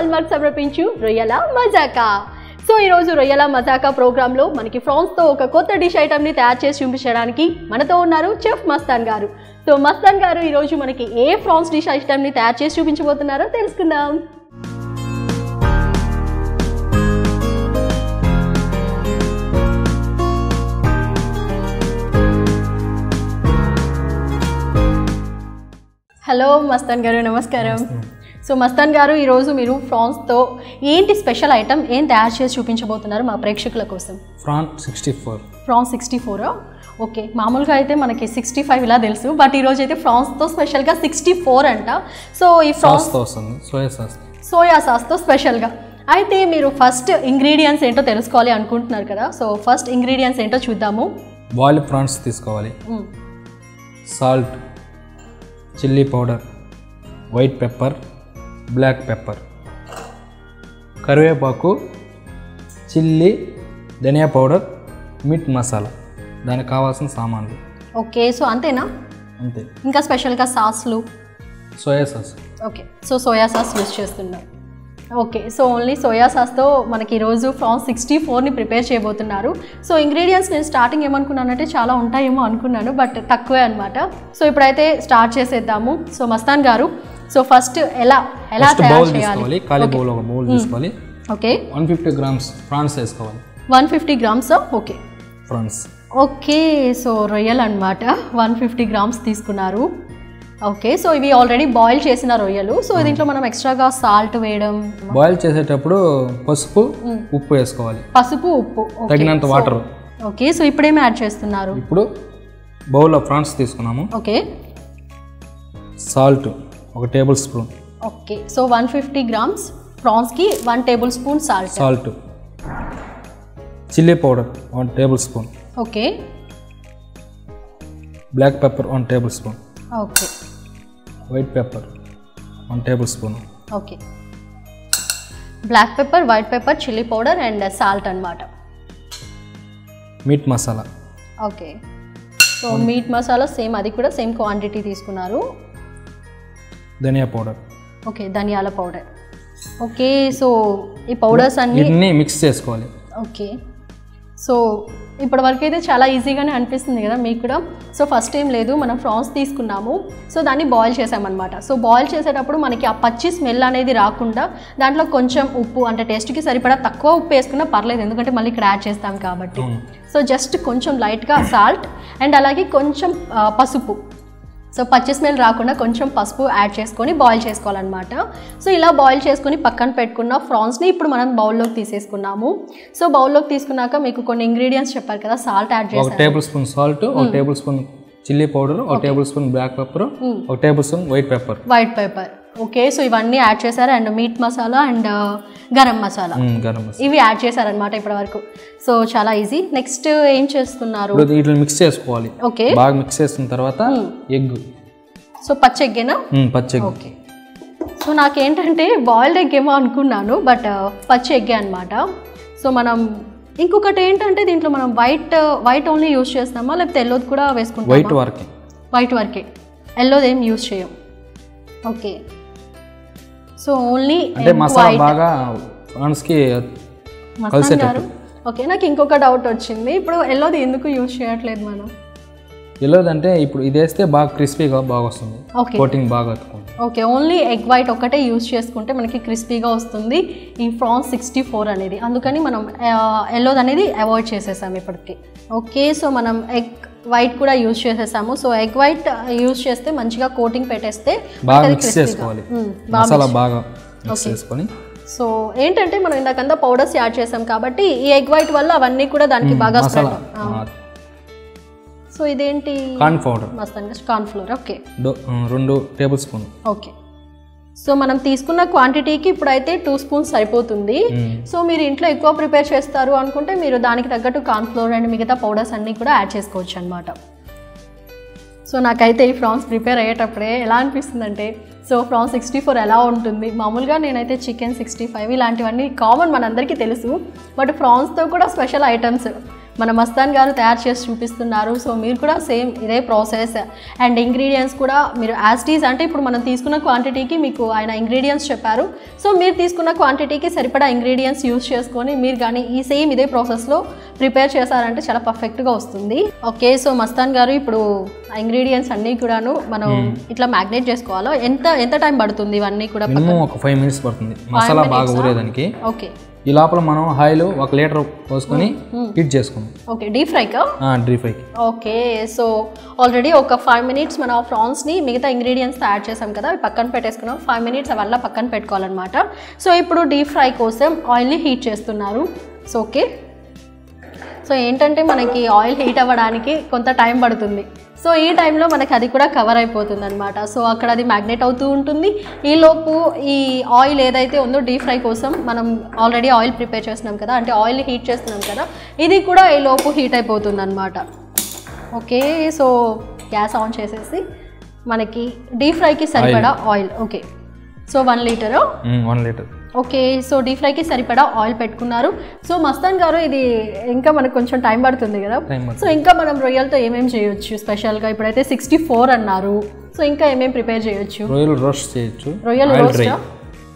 Hallmark సమర్పించు రొయ్యల మజాకా so ఈరోజు రొయ్యల మజాకా ప్రోగ్రాంలో మనకి ఫ్రాన్స్తో ఒక కొత్త డిష్ ఐటమ్ని తయారు చేసి చూపించడానికి మనతో ఉన్నారు చెఫ్ మస్తాన్ గారు సో మస్తాన్ గారు ఈరోజు మనకి ఏ ఫ్రాన్స్ డిష్ ఐటమ్ని తయారు చేసి చూపించబోతున్నారో తెలుసుకుందాం హలో మస్తాన్ గారు నమస్కారం సో మస్తాన్ గారు ఈరోజు మీరు ఫ్రాన్స్తో ఏంటి స్పెషల్ ఐటమ్ ఏం తయారు చేసి చూపించబోతున్నారు మా ప్రేక్షకుల కోసం prawn sixty four prawns sixty four okay మామూలుగా అయితే మనకి సిక్స్టీ ఫైవ్ ఇలా తెలుసు బట్ ఈరోజు అయితే ఫ్రాన్స్తో స్పెషల్గా సిక్స్టీ ఫోర్ అంట సో ఈ ఫ్రాన్స్ సాస్తో వస్తుంది సోయా సాస్ సోయా సాస్తో స్పెషల్గా అయితే మీరు ఫస్ట్ ఇంగ్రీడియంట్స్ ఏంటో తెలుసుకోవాలి అనుకుంటున్నారు కదా సో ఫస్ట్ ఇంగ్రీడియంట్స్ ఏంటో చూద్దాము బాయిల్ ప్రాన్స్ తీసుకోవాలి మ్మ్. Salt chilli powder white pepper black pepper కరివేపాకు చిల్లీ ధనియా పౌడర్ మీట్ మసాలా దానికి కావాల్సిన సామాన్లు ఓకే సో అంతేనా అంతే ఇంకా స్పెషల్గా సాస్లు soya sauce okay so soya sauce use చేస్తున్నారు ఓకే సో ఓన్లీ సోయా సాస్తో మనకి ఈరోజు ఫ్రాన్స్ సిక్స్టీ ఫోర్ని ప్రిపేర్ చేయబోతున్నారు సో ఇంగ్రీడియంట్స్ నేను స్టార్టింగ్ ఏమనుకున్నానంటే చాలా ఉంటాయేమో అనుకున్నాను బట్ తక్కువే అనమాట సో ఇప్పుడైతే స్టార్ట్ చేసేద్దాము సో మస్తాన్ గారు సో ఫస్ట్ ఎలా ఎలా ఫస్ట్ తయారు బౌల్ చేయాలి తీసుకోవాలి ఖాళీ బౌల్ ఒక బౌల్ తీసుకోవాలి okay one fifty grams prawns వేసుకోవాలి one fifty grams okay prawns okay so రొయ్యలు అనమాట వన్ ఫిఫ్టీ గ్రామ్స్ తీసుకున్నారు ఓకే సో ఇవి ఆల్రెడీ బాయిల్ చేసిన రొయ్యలు సో దీంట్లో మనం ఎక్స్ట్రాగా సాల్ట్ వేయడం బాయిల్ చేసేటప్పుడు పసుపు ఉప్పు వేసుకోవాలి పసుపు ఉప్పు ఓకే. తగినంత వాటర్ ఓకే సో ఇప్పుడేమి యాడ్ చేస్తున్నారు ఇప్పుడు బౌల్లో ప్రాన్స్ తీసుకున్నాము ఓకే సాల్ట్ ఒక table tablespoon okay so one fifty grams ప్రాన్స్కి one tablespoon salt salt chilli powder one tablespoon okay black pepper one tablespoon okay white pepper one tablespoon okay black pepper white pepper chilli powder and salt అన్నమాట meat masala okay so meat masala same అది కూడా same quantity తీసుకున్నారు ధనియా powder okay ధనియాల powder okay so ఈ powders అన్నీ ఇవన్నీ mix చేసుకోవాలి okay so ఇప్పటి వరకు అయితే చాలా ఈజీగానే అనిపిస్తుంది కదా మీకు కూడా సో ఫస్ట్ ఏం లేదు మనం ఫ్రాన్స్ తీసుకున్నాము సో దాన్ని బాయిల్ చేసామన్నమాట సో బాయిల్ చేసేటప్పుడు మనకి ఆ పచ్చి స్మెల్ అనేది రాకుండా దాంట్లో కొంచెం ఉప్పు అంటే టేస్ట్కి సరిపడా తక్కువ ఉప్పు వేసుకున్నా పర్లేదు ఎందుకంటే మళ్ళీ ఇక్కడ యాడ్ చేస్తాం కాబట్టి అవును. సో జస్ట్ కొంచెం లైట్గా సాల్ట్ అండ్ అలాగే కొంచెం ఆ, పసుపు సో పచ్చి స్మెల్ రాకుండా కొంచెం పసుపు యాడ్ చేసుకొని బాయిల్ చేసుకోవాలన్నమాట సో ఇలా బాయిల్ చేసుకొని పక్కన పెట్టుకున్న ఫ్రాన్స్ని ఇప్పుడు మనం బౌల్లోకి తీసేసుకున్నాము సో బౌల్లోకి తీసుకున్నాక మీకు కొన్ని ఇంగ్రీడియంట్స్ చెప్పారు కదా సాల్ట్ యాడ్ ఒక చేశారు టేబుల్ స్పూన్ సాల్ట్ ఒక టేబుల్ స్పూన్ చిల్లీ పౌడర్ ఒక టేబుల్ స్పూన్ బ్లాక్ పెప్పర్ ఒక table tablespoon white pepper white paper okay so ఇవన్నీ యాడ్ చేశారు and meat masala and garam masala garam masala ఇవి యాడ్ చేశారనమాట ఇప్పటి వరకు సో చాలా ఈజీ నెక్స్ట్ ఏం చేస్తున్నారు ఇప్పుడు వీటిని మిక్స్ చేసుకోవాలి ఓకే బాగా మిక్స్ చేసిన తర్వాత ఎగ్ సో పచ్చి ఎగ్గేనా పచ్చి ఎగ్ ఓకే సో నాకేంటంటే బాయిల్డ్ ఎగ్ ఏమో అనుకున్నాను బట్ పచ్చి ఎగ్గే అనమాట సో మనం ఇంకొకటి ఏంటంటే దీంట్లో మనం వైట్ వైట్ ఓన్లీ యూస్ చేస్తామా లేకపోతే ఎల్లోది కూడా వేసుకుంటామా వైట్ వరకే వైట్ వరకే ఎల్లోది ఏం యూస్ చేయం ఓకే సో ఓన్లీ అంటే మసాలా బాగా ప్రాన్స్కి మస్తాన్ కలిసేటట్టు. గారు ఓకే నాకు ఇంకొక డౌట్ వచ్చింది ఇప్పుడు ఎల్లోది ఎందుకు యూస్ చేయట్లేదు మనం ఎల్లోదంటే ఇప్పుడు ఇది వేస్తే బాగా క్రిస్పీగా బాగా వస్తుంది ఓకే కోటింగ్ బాగా అతుకుంది ఓకే ఓన్లీ ఎగ్ వైట్ ఒకటే యూస్ చేసుకుంటే మనకి క్రిస్పీగా వస్తుంది ఈ ఫ్రాన్స్ సిక్స్టీ ఫోర్ అనేది అందుకని మనం ఎల్లోది అనేది అవాయిడ్ చేసేసాము ఇప్పటికి ఓకే సో మనం ఎగ్ వైట్ కూడా యూస్ చేసేసాము సో ఎగ్ వైట్ యూస్ చేస్తే మంచిగా కోటింగ్ పెట్టేస్తే బాగా మనకి మిక్స్ crispy గా. చేసుకోవాలి మ్మ్, బాగా మసాలా బాగా మిక్స్ చేసుకొని సో ఏంటంటే మనం ఇందాకంతా పౌడర్స్ యాడ్ చేసాం కాబట్టి ఈ ఎగ్ వైట్ వల్ల అవన్నీ కూడా దానికి బాగా మసాలా స్ప్రెడ్ సో ఇదేంటి కార్న్ పౌడర్ మస్తాన్గా కార్న్ ఫ్లోర్ ఓకే రెండు టేబుల్ స్పూన్ ఓకే సో మనం తీసుకున్న క్వాంటిటీకి ఇప్పుడైతే టూ స్పూన్స్ సరిపోతుంది సో మీరు ఇంట్లో ఎక్కువ ప్రిపేర్ చేస్తారు అనుకుంటే మీరు దానికి తగ్గట్టు కార్న్ ఫ్లోర్ అండ్ మిగతా పౌడర్స్ అన్నీ కూడా యాడ్ చేసుకోవచ్చు అనమాట సో నాకైతే ఈ ఫ్రాన్స్ ప్రిపేర్ అయ్యేటప్పుడే ఎలా అనిపిస్తుందంటే సో ఫ్రాన్స్ సిక్స్టీ ఫోర్ ఎలా ఉంటుంది మామూలుగా నేనైతే చికెన్ సిక్స్టీ ఫైవ్ ఇలాంటివన్నీ కామన్ మనందరికీ తెలుసు బట్ ఫ్రాన్స్తో కూడా స్పెషల్ ఐటమ్స్ మన మస్తాన్ గారు తయారు చేసి చూపిస్తున్నారు సో మీరు కూడా సేమ్ ఇదే ప్రాసెస్ అండ్ ఇంగ్రీడియంట్స్ కూడా మీరు యాస్టీస్ అంటే ఇప్పుడు మనం తీసుకున్న క్వాంటిటీకి మీకు ఆయన ఇంగ్రీడియంట్స్ చెప్పారు సో మీరు తీసుకున్న క్వాంటిటీకి సరిపడా ఇంగ్రీడియంట్స్ యూస్ చేసుకొని మీరు కానీ ఈ సేమ్ ఇదే ప్రాసెస్లో ప్రిపేర్ చేశారంటే చాలా పర్ఫెక్ట్గా వస్తుంది ఓకే సో మస్తాన్ గారు ఇప్పుడు ఇంగ్రీడియంట్స్ అన్నీ కూడాను మనం ఇట్లా మ్యాగ్నేట్ చేసుకోవాలో ఎంత ఎంత టైం పడుతుంది ఇవన్నీ కూడా మినిమం ఒక ఫైవ్ మినిట్స్ పడుతుంది మసాలా బాగా ఊరేదానికి ఓకే ఈ లోపల మనం ఆయిల్ ఒక లీటర్ పోసుకొని హీట్ చేసుకుందాం ఓకే డీప్ ఫ్రైకా డ్రీ ఫ్రైకి ఓకే సో ఆల్రెడీ ఒక ఫైవ్ మినిట్స్ మనం ఫ్రాన్స్ని మిగతా ఇంగ్రీడియంట్స్ యాడ్ చేసాం కదా అవి పక్కన పెట్టేసుకున్నాం ఫైవ్ మినిట్స్ అవల్ల పక్కన పెట్టుకోవాలన్నమాట సో ఇప్పుడు డీప్ ఫ్రై కోసం ఆయిల్ని హీట్ చేస్తున్నారు సో ఓకే సో ఏంటంటే మనకి ఆయిల్ హీట్ అవ్వడానికి కొంత టైం పడుతుంది సో ఈ టైంలో మనకి అది కూడా కవర్ అయిపోతుంది అనమాట సో అక్కడ అది మ్యాగ్నెట్ అవుతూ ఉంటుంది ఈలోపు ఈ ఆయిల్ ఏదైతే ఉందో డీప్ ఫ్రై కోసం మనం ఆల్రెడీ ఆయిల్ ప్రిపేర్ చేస్తున్నాం కదా అంటే ఆయిల్ హీట్ చేస్తున్నాం కదా ఇది కూడా ఈ లోపు హీట్ అయిపోతుంది అనమాట ఓకే సో గ్యాస్ ఆన్ చేసేసి మనకి డీప్ ఫ్రైకి సరిపడా oil okay so one litre one litre okay so deep ఫ్రైకి సరిపడా ఆయిల్ పెట్టుకున్నారు సో మస్తాన్ గారు ఇది ఇంకా మనకు కొంచెం టైం పడుతుంది కదా టైం సో ఇంకా మనం రొయ్యలతో ఏమేమి చేయొచ్చు స్పెషల్గా ఇప్పుడైతే సిక్స్టీ ఫోర్ అన్నారు సో ఇంకా ఏమేమి ప్రిపేర్ చేయొచ్చు రొయ్యలు రోస్ట్ చేయొచ్చు రొయ్యలు ఆయిల్ డ్రై రోస్టా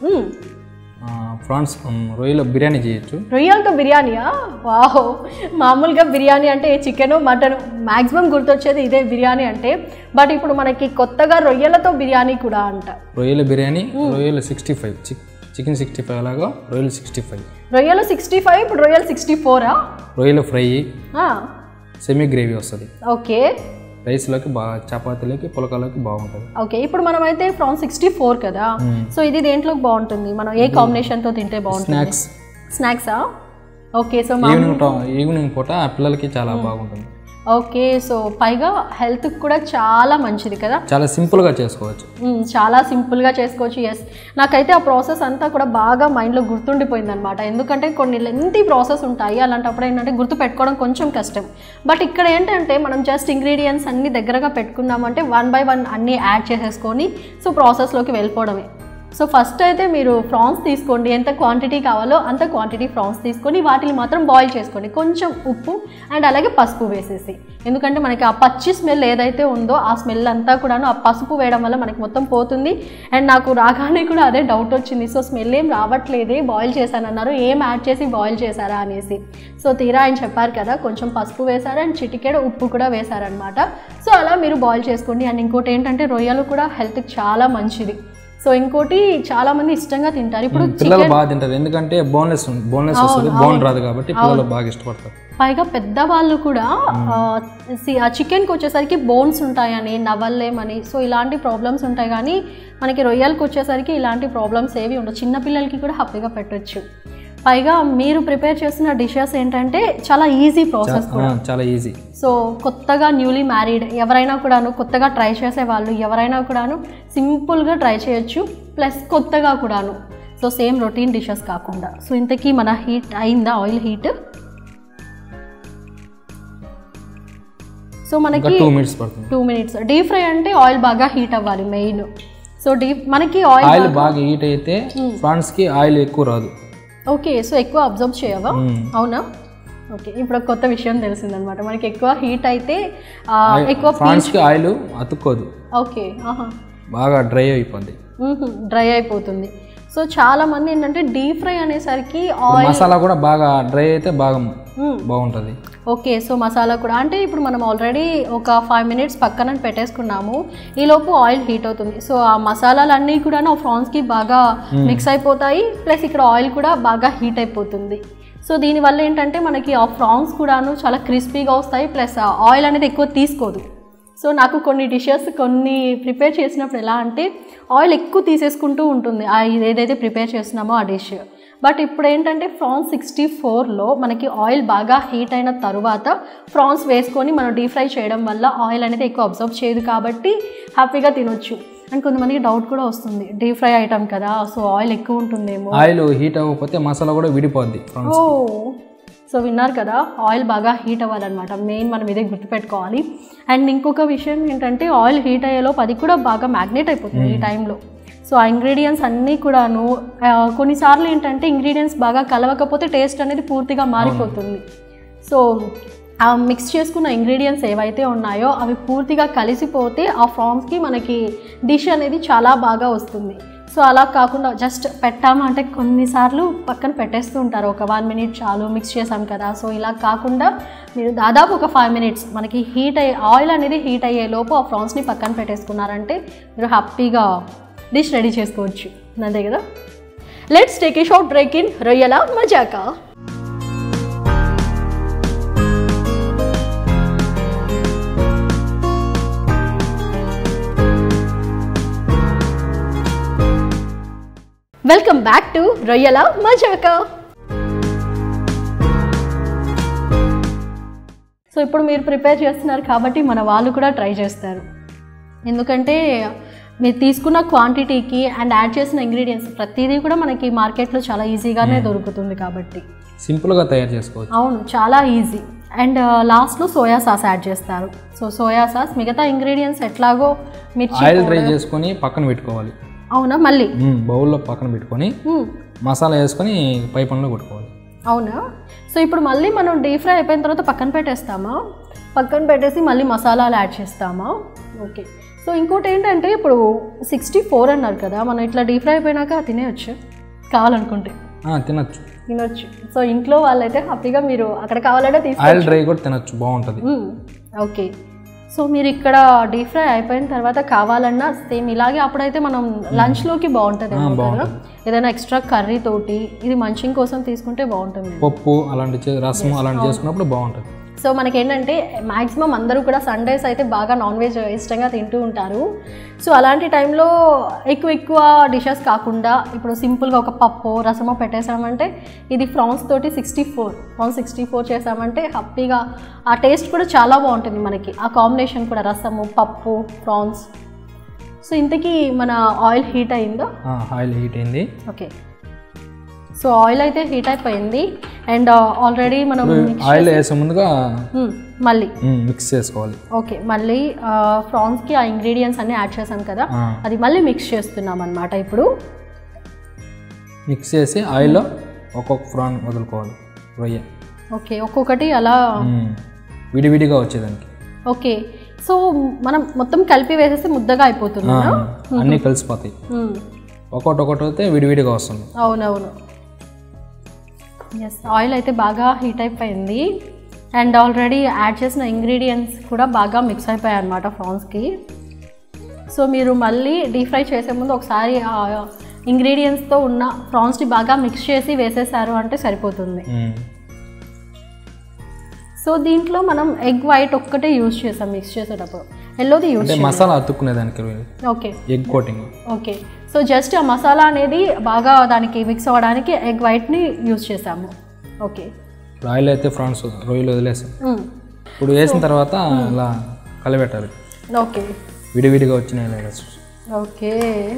ఫ్రాన్స్ రొయ్యలు బిర్యానీ చేయొచ్చు రొయ్యలతో బిర్యానీయా వాహో మామూలుగా బిర్యానీ అంటే చికెన్ మటన్ మ్యాక్సిమం గుర్తొచ్చేది ఇదే బిర్యానీ అంటే బట్ ఇప్పుడు మనకి కొత్తగా రొయ్యలతో బిర్యానీ కూడా అంట రొయ్యల బిర్యానీ రొయ్యలు sixty five chicken sixty five లాగా రొయ్యలు సిక్స్టీ ఫైవ్ రొయ్యలు సిక్స్టీ ఫైవ్ ఇప్పుడు రొయ్యలు సిక్స్టీ ఫోరా రొయ్యల ఫ్రై సెమీ గ్రేవీ వస్తుంది ఓకే రైస్లోకి బాగా చపాతీలోకి పులకలోకి బాగుంటుంది ఓకే ఇప్పుడు మనం అయితే ఫ్రాన్ సిక్స్టీ ఫోర్ కదా సో ఇది దేంట్లోకి బాగుంటుంది మనం ఏ కాంబినేషన్తో తింటే బాగుంటుంది స్నాక్స్ స్నాక్సా ఓకే సో మా ఈవినింగ్ టా- ఈవినింగ్ పూట ఆ పిల్లలకి చాలా బాగుంటుంది ఓకే సో పైగా హెల్త్కి కూడా చాలా మంచిది కదా చాలా సింపుల్గా చేసుకోవచ్చు మ్మ్, చాలా సింపుల్గా చేసుకోవచ్చు ఎస్ నాకైతే ఆ ప్రాసెస్ అంతా కూడా బాగా మైండ్లో గుర్తుండిపోయింది అనమాట ఎందుకంటే కొన్ని లెంతీ ప్రాసెస్ ఉంటాయి అలాంటప్పుడు ఏంటంటే గుర్తు పెట్టుకోవడం కొంచెం కష్టం బట్ ఇక్కడ ఏంటంటే మనం జస్ట్ ఇంగ్రీడియంట్స్ అన్ని దగ్గరగా పెట్టుకున్నామంటే వన్ బై వన్ అన్నీ యాడ్ చేసేసుకొని సో ప్రాసెస్లోకి వెళ్ళిపోవడమే సో ఫస్ట్ అయితే మీరు ఫ్రాన్స్ తీసుకోండి ఎంత క్వాంటిటీ కావాలో అంత క్వాంటిటీ ఫ్రాన్స్ తీసుకొని వాటిని మాత్రం బాయిల్ చేసుకోండి కొంచెం ఉప్పు అండ్ అలాగే పసుపు వేసేసి ఎందుకంటే మనకి ఆ పచ్చి స్మెల్ ఏదైతే ఉందో ఆ స్మెల్ అంతా కూడాను ఆ పసుపు వేయడం వల్ల మనకి మొత్తం పోతుంది అండ్ నాకు రాగానే కూడా అదే డౌట్ వచ్చింది సో స్మెల్ ఏం రావట్లేదే బాయిల్ చేశానన్నారు ఏం యాడ్ చేసి బాయిల్ చేశారా అనేసి సో తీరా ఆయన చెప్పారు కదా కొంచెం పసుపు వేశారు అండ్ చిటికెడ ఉప్పు కూడా వేశారనమాట సో అలా మీరు బాయిల్ చేసుకోండి అండ్ ఇంకోటి ఏంటంటే రొయ్యలు కూడా హెల్త్కి చాలా మంచిది సో ఇంకోటి చాలా మంది ఇష్టంగా తింటారు ఇప్పుడు పిల్లలు బాగా తింటారు ఎందుకంటే బోన్లెస్ బోన్లెస్ వస్తుంది బోన్ రాదు కాబట్టి పిల్లలు బాగా ఇష్టపడతారు పైగా పెద్దవాళ్ళు కూడా ఆ, సి- ఆ చికెన్కి వచ్చేసరికి బోన్స్ ఉంటాయని నవల్లేమని సో ఇలాంటి ప్రాబ్లమ్స్ ఉంటాయి కానీ మనకి రొయ్యలకి వచ్చేసరికి ఇలాంటి ప్రాబ్లమ్స్ ఏవి ఉండవు చిన్నపిల్లలకి కూడా హ్యాపీగా పెట్టొచ్చు పైగా మీరు ప్రిపేర్ చేస్తున్న డిషెస్ ఏంటంటే చాలా ఈజీ ప్రాసెస్ ఆ, చాలా ఈజీ సో కొత్తగా న్యూలీ మ్యారీడ్ ఎవరైనా కూడాను కొత్తగా ట్రై చేసే వాళ్ళు ఎవరైనా కూడాను సింపుల్గా ట్రై చేయొచ్చు ప్లస్ కొత్తగా కూడాను సో సేమ్ రొటీన్ డిషెస్ కాకుండా సో ఇంతకీ మన హీట్ అయిందా ఆయిల్ హీట్ సో ఇంకా మనకి టూ మినిట్స్ పడుతుంది టూ మినిట్స్ డీప్ ఫ్రై అంటే ఆయిల్ బాగా హీట్ అవ్వాలి మెయిన్ సో డీప్ మనకి ఆయిల్ ఆయిల్ బాగా హీట్ అయితే ఫ్రాన్స్కి ఆయిల్ ఎక్కువ రాదు ఓకే సో ఎక్కువ అబ్జర్వ్ చేయవా మ్మ్. అవునా ఓకే ఇప్పుడు ఒక కొత్త విషయం తెలిసిందనమాట మనకి ఎక్కువ హీట్ అయితే ఆ, ఎక్కువ ఫ్రాన్స్కి ఆయిల్ అతుక్కోదు ఓకే ఆహా బాగా డ్రై అయిపోద్ది డ్రై అయిపోతుంది సో చాలా మంది ఏంటంటే డీప్ ఫ్రై అనేసరికి ఆయిల్ మసాలా కూడా బాగా డ్రై అయితే బాగా బాగుంటుంది ఓకే సో మసాలా కూడా అంటే ఇప్పుడు మనం ఆల్రెడీ ఒక ఫైవ్ మినిట్స్ పక్కన పెట్టేసుకున్నాము ఈలోపు ఆయిల్ హీట్ అవుతుంది సో ఆ మసాలాలన్నీ కూడా ఆ ఫ్రాన్స్కి బాగా మిక్స్ అయిపోతాయి ప్లస్ ఇక్కడ ఆయిల్ కూడా బాగా హీట్ అయిపోతుంది సో దీనివల్ల ఏంటంటే మనకి ఆ ఫ్రాన్స్ కూడాను చాలా క్రిస్పీగా వస్తాయి ప్లస్ ఆయిల్ అనేది ఎక్కువ తీసుకోదు సో నాకు కొన్ని డిషెస్ కొన్ని ప్రిపేర్ చేసినప్పుడు ఎలా అంటే ఆయిల్ ఎక్కువ తీసేసుకుంటూ ఉంటుంది ఆ ఇది ఏదైతే ప్రిపేర్ చేస్తున్నామో ఆ డిష్ బట్ ఇప్పుడు ఏంటంటే ఫ్రాన్స్ సిక్స్టీ ఫోర్లో మనకి ఆయిల్ బాగా హీట్ అయిన తర్వాత ఫ్రాన్స్ వేసుకొని మనం డీప్ ఫ్రై చేయడం వల్ల ఆయిల్ అనేది ఎక్కువ అబ్జర్వ్ చేయదు కాబట్టి హ్యాపీగా తినొచ్చు అండ్ కొంతమందికి డౌట్ కూడా వస్తుంది డీప్ ఫ్రై ఐటమ్ కదా సో ఆయిల్ ఎక్కువ ఉంటుందేమో ఆయిల్ హీట్ అవ్వకపోతే మసాలా కూడా విడిపోద్ది ఫ్రాన్స్ ఓ సో విన్నారు కదా ఆయిల్ బాగా హీట్ అవ్వాలన్నమాట మెయిన్ మనం ఇదే గుర్తుపెట్టుకోవాలి అండ్ ఇంకొక విషయం ఏంటంటే ఆయిల్ హీట్ అయ్యేలోపు అది కూడా బాగా మ్యాగ్నేట్ అయిపోతుంది ఈ టైంలో సో ఆ ఇంగ్రీడియంట్స్ అన్నీ కూడాను ఆ, కొన్నిసార్లు ఏంటంటే ఇంగ్రీడియంట్స్ బాగా కలవకపోతే టేస్ట్ అనేది పూర్తిగా మారిపోతుంది సో ఆ మిక్స్ చేసుకున్న ఇంగ్రీడియంట్స్ ఏవైతే ఉన్నాయో అవి పూర్తిగా కలిసిపోతే ఆ ఫ్రాన్స్కి మనకి డిష్ అనేది చాలా బాగా వస్తుంది సో అలా కాకుండా జస్ట్ పెట్టాము అంటే కొన్నిసార్లు పక్కన పెట్టేస్తూ ఉంటారు ఒక వన్ మినిట్ చాలు మిక్స్ చేసాం కదా సో ఇలా కాకుండా మీరు దాదాపు ఒక ఫైవ్ మినిట్స్ మనకి హీట్ అయ్యే ఆయిల్ అనేది హీట్ అయ్యే లోపు ఆ ఫ్రాన్స్ని పక్కన పెట్టేసుకున్నారంటే మీరు హ్యాపీగా డిష్ రెడీ చేసుకోవచ్చు అంతే కదా let's take a short break in రొయ్యల మజాకా వెల్కమ్ బ్యాక్ టు రొయ్యల మజాకా సో ఇప్పుడు మీరు ప్రిపేర్ చేస్తున్నారు కాబట్టి మన వాళ్ళు కూడా ట్రై చేస్తారు ఎందుకంటే మీరు తీసుకున్న క్వాంటిటీకి అండ్ యాడ్ చేసిన ఇంగ్రీడియంట్స్ ప్రతిదీ కూడా మనకి మార్కెట్లో చాలా ఈజీగానే దొరుకుతుంది కాబట్టి సింపుల్గా తయారు చేసుకోవచ్చు అవును చాలా ఈజీ అండ్ లాస్ట్లో సోయా సాస్ యాడ్ చేస్తారు సో సోయా సాస్ మిగతా ఇంగ్రీడియంట్స్ ఎట్లాగో మిర్చి ఆయిల్ డ్రై చేసుకొని పక్కన పెట్టుకోవాలి అవునా మళ్ళీ మ్మ్, బౌల్లో పక్కన పెట్టుకొని మ్మ్. మసాలా వేసుకొని పై పనులు కొట్టుకోవాలి అవునా సో ఇప్పుడు మళ్ళీ మనం డీప్ ఫ్రై అయిపోయిన తర్వాత పక్కన పెట్టేస్తామా పక్కన పెట్టేసి మళ్ళీ మసాలాలు యాడ్ చేస్తామా ఓకే సో ఇంకోటి ఏంటంటే ఇప్పుడు సిక్స్టీ ఫోర్ అన్నారు కదా మనం ఇట్లా డీప్ ఫ్రై అయిపోయినాక తినేయచ్చు కావాలనుకుంటే ఆ, తినచ్చు తినొచ్చు సో ఇంట్లో వాళ్ళైతే హ్యాపీగా మీరు అక్కడ కావాలంటే తీసుకో ఆయిల్ డ్రై కూడా తినచ్చు బాగుంటుంది మ్మ్. ఓకే సో మీరు ఇక్కడ డీప్ ఫ్రై అయిపోయిన తర్వాత కావాలన్నా సేమ్ ఇలాగే అప్పుడైతే మనం లంచ్లోకి బాగుంటుంది కదా ఏదైనా ఎక్స్ట్రా కర్రీ తోటి ఇది మంచింగ్ కోసం తీసుకుంటే బాగుంటుంది పప్పు అలాంటి చే- రసము అలాంటి చేసుకున్నప్పుడు బాగుంటుంది సో మనకేంటంటే మ్యాక్సిమం అందరూ కూడా సండేస్ అయితే బాగా నాన్ వెజ్ ఇష్టంగా తింటూ ఉంటారు సో అలాంటి టైంలో ఎక్కువ ఎక్కువ డిషెస్ కాకుండా ఇప్పుడు సింపుల్గా ఒక పప్పు రసమో పెట్టేసామంటే ఇది ఫ్రాన్స్ తోటి sixty four prawns sixty four చేసామంటే హ్యాపీగా ఆ టేస్ట్ కూడా చాలా బాగుంటుంది మనకి ఆ కాంబినేషన్ కూడా రసము పప్పు ఫ్రాన్స్ సో ఇంతకీ మన ఆయిల్ హీట్ అయిందో ఆ, ఆయిల్ హీట్ అయింది ఓకే సో ఆయిల్ అయితే హీట్ అయిపోయింది అండ్ ఆల్రెడీ మనం ఆయిల్ వేసే ముందుగా మ్మ్, మళ్ళీ మ్మ్, మిక్స్ చేసుకోవాలి ఓకే మళ్ళీ ఆ, ఫ్రాన్స్కి ఆ ఇంగ్రీడియంట్స్ అన్నీ యాడ్ చేసాం కదా ఆ, అది మళ్ళీ మిక్స్ చేస్తున్నాం అనమాట ఇప్పుడు మిక్స్ చేసి ఆయిల్లో ఒక్కొక్క ఫ్రాన్ వదులుకోవాలి రొయ్య ఓకే ఒక్కొక్కటి అలా మ్మ్. విడివిడిగా వచ్చేదానికి ఓకే సో మనం మొత్తం కలిపి వేసేస్తే ముద్దగా అయిపోతుంది ఆ, అన్నీ కలిసిపోతాయి ఒకటి ఒకటి అయితే విడివిడిగా వస్తుంది అవునవును ఎస్ ఆయిల్ అయితే బాగా హీట్ అయిపోయింది అండ్ ఆల్రెడీ యాడ్ చేసిన ఇంగ్రీడియంట్స్ కూడా బాగా మిక్స్ అయిపోయాయి అనమాట ఫ్రాన్స్కి సో మీరు మళ్ళీ డీప్ ఫ్రై చేసే ముందు ఒకసారి ఆ ఇంగ్రీడియంట్స్తో ఉన్న ఫ్రాన్స్ని బాగా మిక్స్ చేసి వేసేసారు అంటే సరిపోతుంది మ్మ్. సో దీంట్లో మనం ఎగ్ వైట్ ఒక్కటే యూజ్ చేసాం మిక్స్ చేసేటప్పుడు ఎల్లోది యూజ్ అంటే మసాలా అతుక్కునేదానికి రొయ్యలు okay egg coating okay so just ఆ మసాలా అనేది బాగా దానికి మిక్స్ అవ్వడానికి ఎగ్ వైట్ని యూజ్ చేసాము ఓకే ఇప్పుడు ఆయిల్ అయితే ఫ్రాన్స్ రొయ్యలు వదిలేసాం మ్మ్. ఇప్పుడు వేసిన తర్వాత ఇలా కలబెట్టాలి ఓకే విడివిడిగా వచ్చినాయి లేదా ఓకే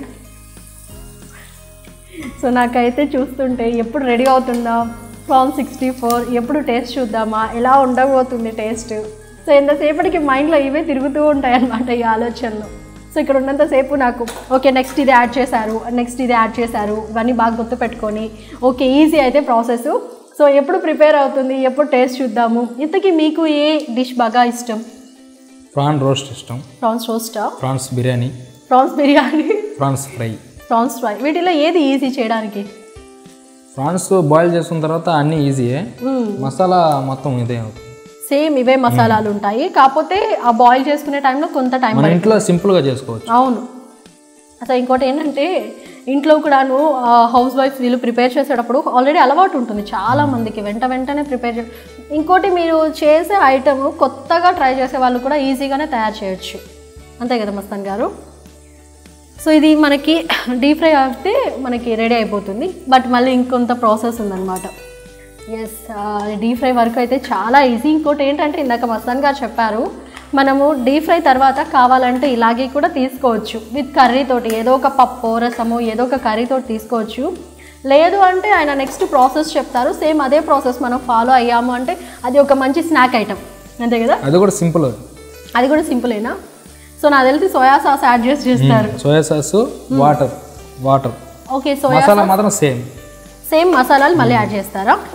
సో నాకైతే చూస్తుంటే ఎప్పుడు రెడీ అవుతుందా ప్రాన్ సిక్స్టీ ఫోర్ ఎప్పుడు టేస్ట్ చూద్దామా ఎలా ఉండబోతుంది టేస్ట్ సో ఎంతసేపటికి మైండ్లో ఇవే తిరుగుతూ ఉంటాయి అన్నమాట ఈ ఆలోచనలు సో ఇక్కడ ఉన్నంతసేపు నాకు ఓకే నెక్స్ట్ ఇది యాడ్ చేశారు నెక్స్ట్ ఇది యాడ్ చేశారు ఇవన్నీ బాగా గుర్తుపెట్టుకొని ఓకే ఈజీ అయితే ప్రాసెస్ సో ఎప్పుడు ప్రిపేర్ అవుతుంది ఎప్పుడు టేస్ట్ చూద్దాము ఇంతకీ మీకు ఏ డిష్ బాగా ఇష్టం ప్రాన్ రోస్ట్ ఇష్టం ప్రాన్స్ రోస్టా prawns biryani prawns biryani prawns fry prawns fry వీటిలో ఏది ఈజీ చేయడానికి ప్రాన్స్ బాయిల్ చేసుకున్న తర్వాత అన్నీ ఈజీయే మసాలా మొత్తం ఇదే అవుతుంది సేమ్ ఇవే మసాలాలు ఉంటాయి కాకపోతే ఆ బాయిల్ చేసుకునే టైంలో కొంత టైం మన ఇంట్లో సింపుల్గా చేసుకోవచ్చు అవును అసలు ఇంకోటి ఏంటంటే ఇంట్లో కూడాను హౌస్ వైఫ్ వీళ్ళు ప్రిపేర్ చేసేటప్పుడు ఆల్రెడీ అలవాటు ఉంటుంది చాలా మందికి వెంట వెంటనే ప్రిపేర్ చే ఇంకోటి మీరు చేసే ఐటమ్ కొత్తగా ట్రై చేసే వాళ్ళు కూడా ఈజీగానే తయారు చేయొచ్చు అంతే కదా మస్తాన్ గారు సో ఇది మనకి డీప్ ఫ్రై అయితే మనకి రెడీ అయిపోతుంది బట్ మళ్ళీ ఇంకొంత ప్రాసెస్ ఉందన్నమాట ఎస్ డీప్ ఫ్రై వరకు అయితే చాలా ఈజీ ఇంకోటి ఏంటంటే ఇందాక మస్తాన్ గారు చెప్పారు మనము డీప్ ఫ్రై తర్వాత కావాలంటే ఇలాగే కూడా తీసుకోవచ్చు విత్ కర్రీ తోటి ఏదో ఒక పప్పు రసము ఏదో ఒక కర్రీ తోటి తీసుకోవచ్చు లేదు అంటే ఆయన నెక్స్ట్ ప్రాసెస్ చెప్తారు సేమ్ అదే ప్రాసెస్ మనం ఫాలో అయ్యాము అంటే అది ఒక మంచి స్నాక్ ఐటమ్ అంతే కదా అది కూడా సింపుల్ అది కూడా సింపులేనా సో నాకు తెలిసి సోయా సాస్ యాడ్ చేసి చేస్తారు soya sauce water water okay soya masala మాత్రం సేమ్ సేమ్ మసాలాలు మళ్ళీ యాడ్ చేస్తారా సో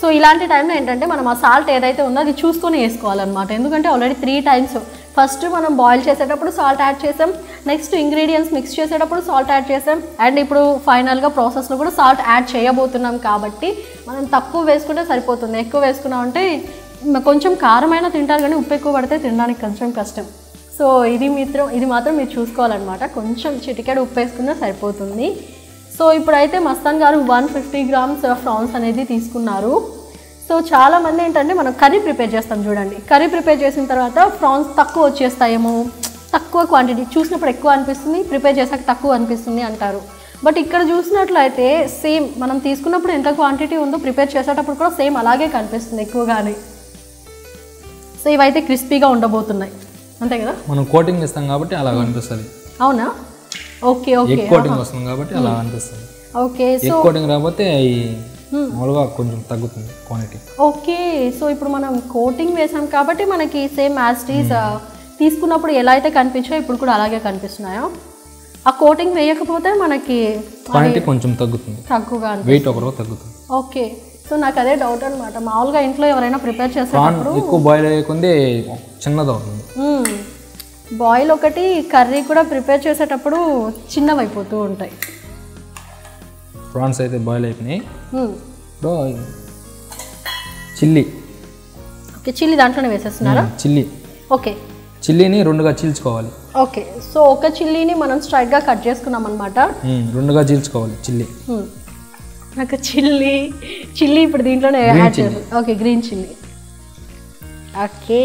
సో ఇలాంటి టైంలో ఏంటంటే మనం ఆ సాల్ట్ ఏదైతే ఉందో అది చూసుకొని వేసుకోవాలన్నమాట ఎందుకంటే ఆల్రెడీ త్రీ టైమ్స్ ఫస్ట్ మనం బాయిల్ చేసేటప్పుడు సాల్ట్ యాడ్ చేసాం నెక్స్ట్ ఇంగ్రీడియంట్స్ మిక్స్ చేసేటప్పుడు సాల్ట్ యాడ్ చేసాం అండ్ ఇప్పుడు ఫైనల్గా ప్రాసెస్లో కూడా సాల్ట్ యాడ్ చేయబోతున్నాం కాబట్టి మనం తక్కువ వేసుకుంటే సరిపోతుంది ఎక్కువ వేసుకున్నామంటే కొంచెం కారమైన తింటారు కానీ ఉప్పు ఎక్కువ పడితే తినడానికి కొంచెం కష్టం సో ఇది మిత్రం ఇది మాత్రం మీరు చూసుకోవాలన్నమాట కొంచెం చిటికెడు ఉప్పు వేసుకున్నా సరిపోతుంది సో ఇప్పుడైతే మస్తాన్ గారు వన్ ఫిఫ్టీ గ్రామ్స్ ఫ్రాన్స్ అనేది తీసుకున్నారు సో చాలా మంది ఏంటంటే మనం కర్రీ ప్రిపేర్ చేస్తాం చూడండి కర్రీ ప్రిపేర్ చేసిన తర్వాత ఫ్రాన్స్ తక్కువ వచ్చేస్తాయేమో తక్కువ క్వాంటిటీ చూసినప్పుడు ఎక్కువ అనిపిస్తుంది ప్రిపేర్ చేసాక తక్కువ అనిపిస్తుంది అంటారు బట్ ఇక్కడ చూసినట్లయితే సేమ్ మనం తీసుకున్నప్పుడు ఎంత క్వాంటిటీ ఉందో ప్రిపేర్ చేసేటప్పుడు కూడా సేమ్ అలాగే కనిపిస్తుంది ఎక్కువగానే సో ఇవైతే క్రిస్పీగా ఉండబోతున్నాయి అంతే కదా మనం కోటింగ్ ఇస్తాం కాబట్టి అలా అనిపిస్తుంది అవునా ఓకే ఓకే ఎగ్ కోటింగ్ వస్తుంది కాబట్టి అలా అనిపిస్తుంది ఓకే సో ఎగ్ కోటింగ్ రాకపోతే అవి మామూలుగా కొంచెం తగ్గుతుంది క్వాంటిటీ ఓకే సో ఇప్పుడు మనం కోటింగ్ వేసాం కాబట్టి మనకి సేమ్ యాస్టీస్ తీసుకున్నప్పుడు ఎలా అయితే కనిపించాయో ఇప్పుడు కూడా అలాగే కనిపిస్తున్నాయో ఆ కోటింగ్ వేయకపోతే మనకి క్వాంటిటీ కొంచెం తగ్గుతుంది తక్కువగా అనిపి వెయిట్ ఒకరు తగ్గుతుంది ఓకే సో నాకు అదే డౌట్ అనమాట మామూలుగా ఇంట్లో ఎవరైనా ప్రిపేర్ ప్రాన్ చేసేటప్పుడు ఎక్కువ బాయిల్ అయ్యకుంది చిన్నది అవుతుంది బాయిల్ ఒకటి కర్రీ కూడా ప్రిపేర్ చేసేటప్పుడు చిన్నవి అయిపోతూ ఉంటాయి ప్రాన్స్ అయితే బాయిల్ అయిపోయినాయి మ్మ్. ఇప్పుడు చిల్లీ ఓకే చిల్లీ దాంట్లోనే వేసేస్తున్నారా చిల్లీ ఓకే చిల్లీని రెండుగా చీల్చుకోవాలి ఓకే సో ఒక చిల్లీని మనం స్ట్రైట్గా కట్ చేసుకున్నాం అనమాట మ్మ్, రెండుగా చీల్చుకోవాలి చిల్లీ హ్మ్. నాకు చిల్లీ చిల్లీ ఇప్పుడు దీంట్లోనే యాడ్ చేయాలి okay green chilli okay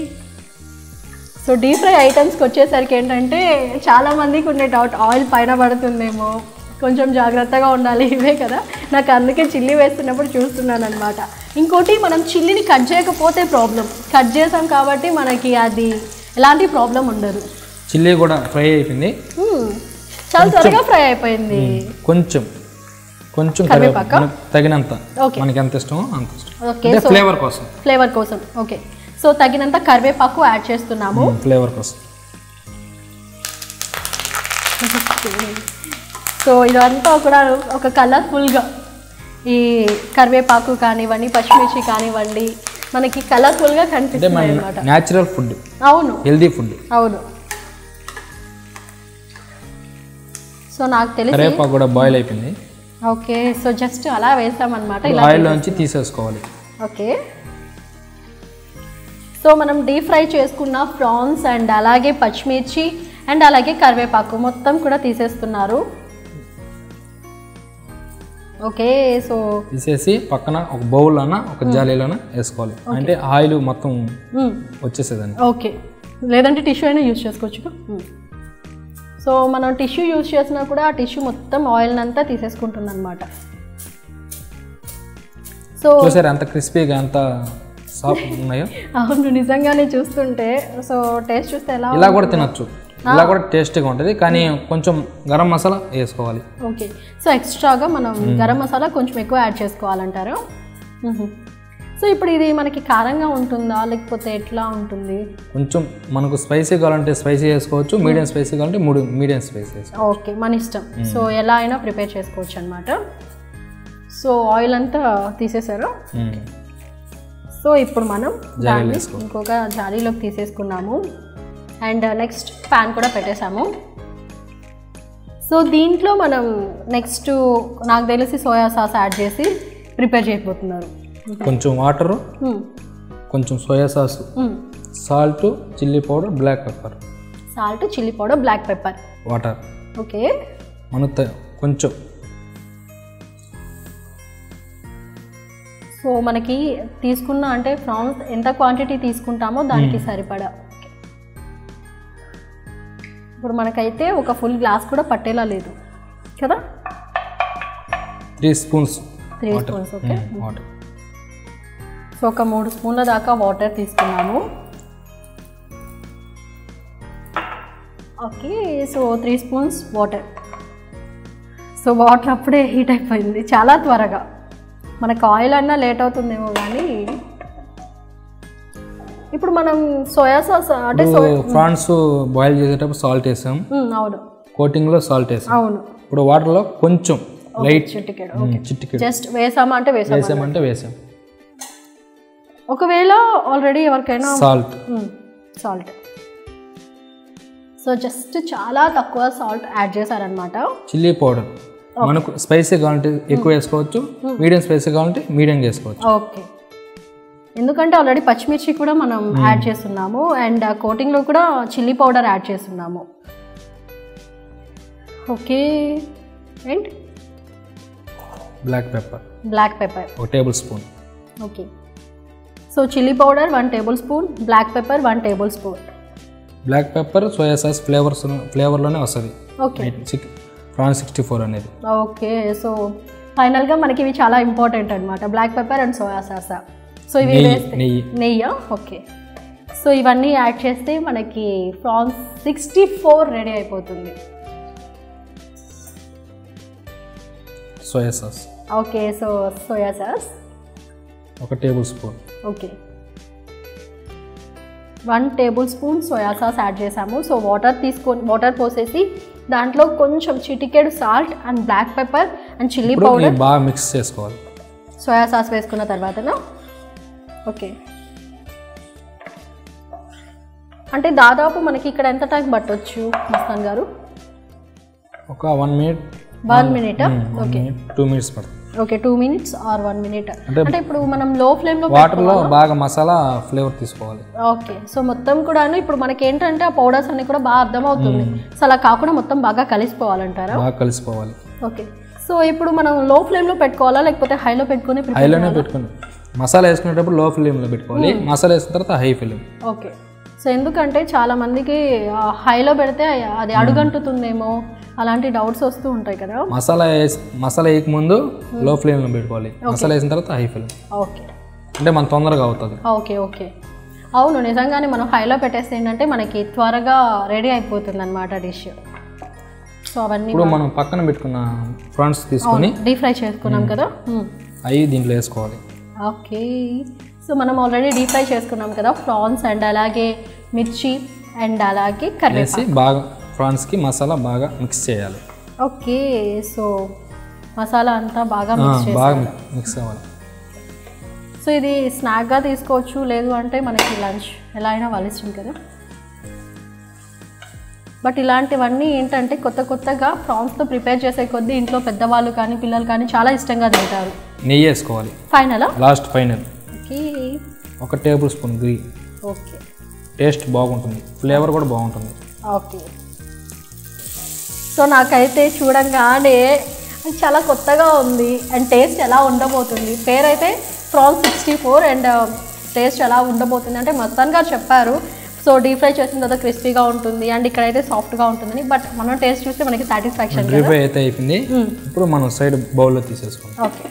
so deep fry ఐటమ్స్కి వచ్చేసరికి ఏంటంటే చాలా మందికి ఉండే డౌట్ ఆయిల్ పైన పడుతుందేమో కొంచెం జాగ్రత్తగా ఉండాలి ఇవే కదా నాకు అందుకే చిల్లీ వేస్తున్నప్పుడు చూస్తున్నాను అనమాట ఇంకోటి మనం చిల్లీని కట్ చేయకపోతే ప్రాబ్లం కట్ చేసాం కాబట్టి మనకి అది ఎలాంటి ప్రాబ్లం ఉండదు చిల్లీ కూడా ఫ్రై అయిపోయింది హ్మ్. చాలా త్వరగా ఫ్రై అయిపోయింది కొంచెం కొంచెం కరివేపాకా? కరివేపాకు మనకు తగినంత ఓకే మనకి ఎంత ఇష్టమో అంత ఇష్టం ఓకే అంటే సో ఫ్లేవర్ కోసం ఫ్లేవర్ కోసం ఓకే సో తగినంత కరివేపాకు యాడ్ చేస్తున్నాము ఫ్లేవర్ కోసం సో ఇదంతా కూడా ఒక కలర్ఫుల్గా ఈ కరివేపాకు కానివ్వండి పచ్చిమిర్చి కానివ్వండి మనకి కలర్ఫుల్గా అంటే కనిపిస్తుంది మన అనమాట న్యాచురల్ ఫుడ్ అవును హెల్దీ ఫుడ్ అవును సో నాకు తెలిసి కరివేపాకు కూడా బాయిల్ అయిపోయింది ఓకే సో జస్ట్ అలా వేసామన్నమాట ఇలా ఆయిల్ నుంచి తీసేసుకోవాలి ఓకే సో మనం డీప్ ఫ్రై చేసుకున్న ప్రాన్స్ అండ్ అలాగే పచ్చిమిర్చి అండ్ అలాగే కరివేపాకు మొత్తం కూడా తీసేస్తున్నారు ఓకే సో తీసేసి పక్కన ఒక బౌల్లోన ఒక జాలీలోన వేసుకోవాలి అంటే ఆయిల్ మొత్తం మ్మ్. వచ్చేసేదండి ఓకే లేదంటే టిష్యూ అయినా యూజ్ చేసుకోవచ్చు మ్మ్. సో మనం టిష్యూ యూజ్ చేసినా కూడా ఆ టిష్యూ మొత్తం ఆయిల్ అంతా తీసేసుకుంటుంది అనమాట సో చూసారు ఎంత క్రిస్పీగా ఎంత సాఫ్ట్ ఉన్నాయో అవును నిజంగానే చూస్తుంటే సో టేస్ట్ చూస్తే ఎలా ఇలా కూడా తినొచ్చు ఇలా కూడా టేస్టీగా ఉంటుంది కానీ కొంచెం గరం మసాలా వేసుకోవాలి ఓకే సో ఎక్స్ట్రాగా మనం గరం మసాలా కొంచెం ఎక్కువ యాడ్ చేసుకోవాలంటారు మ్మ్. సో ఇప్పుడు ఇది మనకి కారంగా ఉంటుందా లేకపోతే ఎట్లా ఉంటుంది కొంచెం మనకు స్పైసీ కావాలంటే స్పైసీ వేసుకోవచ్చు మీడియం స్పైసీ కావాలంటే మూడు మీడియం స్పైసీ వేసుకోవచ్చు ఓకే మన ఇష్టం సో ఎలా అయినా ప్రిపేర్ చేసుకోవచ్చు అనమాట సో ఆయిల్ అంతా తీసేశారు మ్మ్. సో ఇప్పుడు మనం జాలీలో దాన్ని వేసుకో. ఇంకొక జాలీలోకి తీసేసుకున్నాము అండ్ నెక్స్ట్ ప్యాన్ కూడా పెట్టేశాము సో దీంట్లో మనం నెక్స్ట్ నాకు తెలిసి సోయా సాస్ యాడ్ చేసి ప్రిపేర్ చేయబోతున్నారు కొంచెం వాటరు మ్మ్. కొంచెం సోయా సాస్ మ్మ్. Salt chilli powder black pepper salt chilli powder black pepper water okay మన త- కొంచెం సో మనకి తీసుకున్న అంటే ప్రాన్స్ ఎంత క్వాంటిటీ తీసుకుంటామో దానికి సరిపడా ఇప్పుడు మనకైతే ఒక ఫుల్ గ్లాస్ కూడా పట్టేలా లేదు కదా three spoons three spoons okay water so ఒక మూడు స్పూన్ల దాకా వాటర్ తీసుకున్నాము okay so three spoons water so water అప్పుడే హీట్ అయిపోయింది చాలా త్వరగా మనకు ఆయిల్ అన్నా లేట్ అవుతుందేమో కానీ ఇప్పుడు మనం సోయా సాస్ అంటే సో ప్రాన్స్ బాయిల్ చేసేటప్పుడు సాల్ట్ వేసాం ఉమ్, అవును కోటింగ్లో సాల్ట్ వేసాం అవును ఇప్పుడు వాటర్లో కొంచెం లైట్ చిటికెడు చిట్టికి జస్ట్ వేసామా అంటే వేసామా వేసామంటే వేసాం ఒకవేళ ఆల్రెడీ ఎవరికైనా సాల్ట్ సాల్ట్ సో జస్ట్ చాలా తక్కువ సాల్ట్ యాడ్ చేశారనమాట చిల్లీ పౌడర్ మనకు స్పైసీ కావాలంటే ఎక్కువ వేసుకోవచ్చు మీడియం స్పైసీ కావాలంటే మీడియం చేసుకోవచ్చు ఓకే ఎందుకంటే ఆల్రెడీ పచ్చిమిర్చి కూడా మనం యాడ్ చేస్తున్నాము అండ్ కోటింగ్లో కూడా చిల్లీ పౌడర్ యాడ్ చేస్తున్నాము okay and black pepper black pepper ఒక table tablespoon okay so chilli powder one tablespoon black pepper one tablespoon black pepper soya sauce flavours ఫ్లేవర్లోనే వస్తుంది okay chicken prawn sixty four అనేది okay so ఫైనల్గా మనకి ఇవి చాలా important అనమాట black pepper and soya సాసా so ఇవి నెయ్యి వేస్తే నెయ్యి నెయ్యా ఓకే సో ఇవన్నీ యాడ్ చేస్తే మనకి ప్రాన్స్ సిక్స్టీ ఫోర్ రెడీ అయిపోతుంది soya sauce okay so soya sauce ఒక table tablespoon okay one tablespoon soya sauce add చేసాము సో వాటర్ తీసుకొని వాటర్ పోసేసి దాంట్లో కొంచెం చిటికెడు salt and black pepper and chilli ఇప్పుడు పౌడర్ ఇవి బాగా మిక్స్ చేసుకోవాలి సోయా సాస్ వేసుకున్న తర్వాతనా ఓకే అంటే దాదాపు మనకి ఇక్కడ ఎంత టైం పట్టొచ్చు మస్తాన్ గారు ఒక one minute one minute one minute two minutes పడుతుంది okay two minutes or one minute అంటే- అంటే ఇప్పుడు మనం లో ఫ్లేమ్లో వాటర్లో బాగా మసాలా ఫ్లేవర్ తీసుకోవాలి ఓకే సో మొత్తం కూడాను ఇప్పుడు మనకి ఏంటంటే ఆ పౌడర్స్ అన్ని కూడా బాగా అర్థమవుతుంది సో అలా కాకుండా మొత్తం బాగా కలిసిపోవాలంటారా బాగా కలిసిపోవాలి ఓకే సో ఇప్పుడు మనం లో ఫ్లేమ్లో పెట్టుకోవాలా లేకపోతే హైలో పెట్టుకుని prepare హైలోనే పెట్టుకుని మసాలా వేసుకునేటప్పుడు లో ఫ్లేమ్లో పెట్టుకోవాలి మసాలా వేసిన తర్వాత హై ఫ్లేమ్ ఓకే సో ఎందుకంటే చాలా మందికి ఆ, హైలో పెడితే అది అడుగంటుతుందేమో అలాంటి డౌట్స్ వస్తూ ఉంటాయి కదా మసాలా వేసి మసాలా వేయక ముందు లో ఫ్లేమ్లో పెట్టుకోవాలి మసాలా వేసిన తర్వాత హై ఫ్లేమ్ ఓకే అంటే మన తొందరగా అవుతుంది ఓకే ఓకే అవును నిజంగానే మనం హైలో పెట్టేస్తే ఏంటంటే మనకి త్వరగా రెడీ అయిపోతుంది అనమాట డిష్ సో అవన్నీ ఇప్పుడు మనం పక్కన పెట్టుకున్న ప్రాన్స్ తీసుకొని డీప్ ఫ్రై చేసుకున్నాం కదా మ్మ్. అవి దీంట్లో వేసుకోవాలి ఓకే సో మనం ఆల్రెడీ డీప్ ఫ్రై చేసుకున్నాం కదా ప్రాన్స్ అండ్ అలాగే మిర్చి అండ్ అలాగే కర్రీ వేసి బాగా ప్రాన్స్కి మసాలా బాగా మిక్స్ చేయాలి ఓకే సో మసాలా అంతా బాగా ఆ, మిక్స్ చేసి బాగా మిక్స్ అవ్వాలి సో ఇది స్నాక్గా తీసుకోవచ్చు లేదు అంటే మనకి లంచ్ ఎలా అయినా వాళ్ళ ఇష్టం కదా బట్ ఇలాంటివన్నీ ఏంటంటే కొత్త కొత్తగా ప్రాన్స్తో ప్రిపేర్ చేసే కొద్దీ ఇంట్లో పెద్దవాళ్ళు కానీ పిల్లలు కానీ చాలా ఇష్టంగా తింటారు నెయ్యి వేసుకోవాలి ఫైనలా లాస్ట్ ఫైనల్ ఓకే ఒక table spoon ghee okay taste బాగుంటుంది ఫ్లేవర్ కూడా బాగుంటుంది ఓకే సో నాకైతే చూడంగానే అది చాలా కొత్తగా ఉంది అండ్ టేస్ట్ ఎలా ఉండబోతుంది పేరైతే prawns sixty four and taste ఎలా ఉండబోతుంది అంటే మస్తాన్ గారు చెప్పారు సో డీప్ ఫ్రై చేసిన తర్వాత క్రిస్పీగా ఉంటుంది అండ్ ఇక్కడైతే సాఫ్ట్గా ఉంటుందని బట్ మనం టేస్ట్ చూస్తే మనకి సాటిస్ఫాక్షన్ డ్రీ ఫ్రై అయితే అయిపోయింది ఇప్పుడు మనం సైడ్ బౌల్లో తీసేసుకోవాలి okay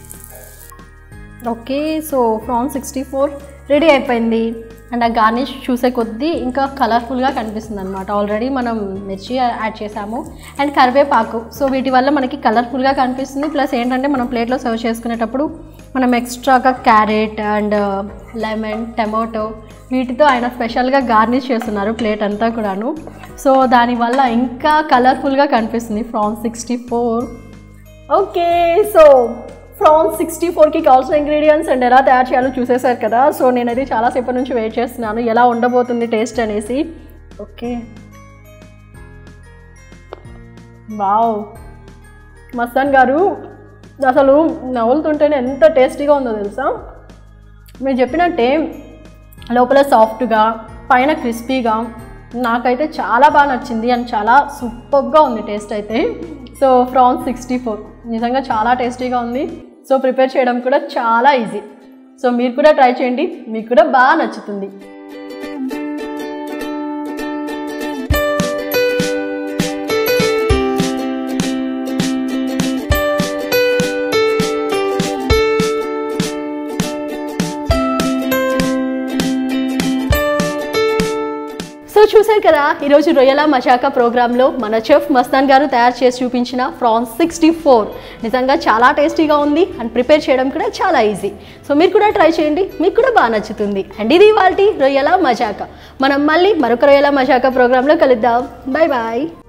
okay so prawn sixty four ready అయిపోయింది అండ్ ఆ గార్నిష్ చూసే కొద్దీ ఇంకా కలర్ఫుల్గా కనిపిస్తుంది అనమాట ఆల్రెడీ మనం మిర్చి యాడ్ చేసాము అండ్ కరివేపాకు సో వీటి వల్ల మనకి కలర్ఫుల్గా కనిపిస్తుంది ప్లస్ ఏంటంటే మనం ప్లేట్లో సర్వ్ చేసుకునేటప్పుడు మనం ఎక్స్ట్రాగా క్యారెట్ అండ్ లెమన్ టమాటో వీటితో ఆయన స్పెషల్గా గార్నిష్ చేస్తున్నారు ప్లేట్ అంతా కూడాను సో దానివల్ల ఇంకా కలర్ఫుల్గా కనిపిస్తుంది prawn sixty four okay so prawns sixty ఫోర్కి కావాల్సిన ఇంగ్రీడియంట్స్ అండ్ ఎలా తయారు చేయాలో చూసేశారు కదా సో నేనైతే చాలాసేపటి నుంచి వెయిట్ చేస్తున్నాను ఎలా ఉండబోతుంది టేస్ట్ అనేసి ఓకే వావ్ మస్తాన్ గారు అసలు నవ్వులుతుంటేనే ఎంత టేస్టీగా ఉందో తెలుసా మీరు చెప్పినట్టే లోపల సాఫ్ట్గా పైన క్రిస్పీగా నాకైతే చాలా బాగా నచ్చింది అండ్ చాలా సూపర్గా ఉంది టేస్ట్ అయితే సో ప్రాన్స్ సిక్స్టీ ఫోర్ నిజంగా చాలా టేస్టీగా ఉంది సో ప్రిపేర్ చేయడం కూడా చాలా ఈజీ సో మీరు కూడా ట్రై చేయండి మీకు కూడా బాగా నచ్చుతుంది సో చూశారు కదా ఈరోజు రొయ్యల మజాకా ప్రోగ్రాంలో మన చెఫ్ మస్తాన్ గారు తయారు చేసి చూపించిన ప్రాన్స్ సిక్స్టీ ఫోర్ నిజంగా చాలా టేస్టీగా ఉంది అండ్ ప్రిపేర్ చేయడం కూడా చాలా ఈజీ సో మీరు కూడా ట్రై చేయండి మీకు కూడా బాగా నచ్చుతుంది అండ్ ఇది ఇవాళ రొయ్యల మజాకా మనం మళ్ళీ మరొక రొయ్యల మజాకా ప్రోగ్రాంలో కలుద్దాం బాయ్ బాయ్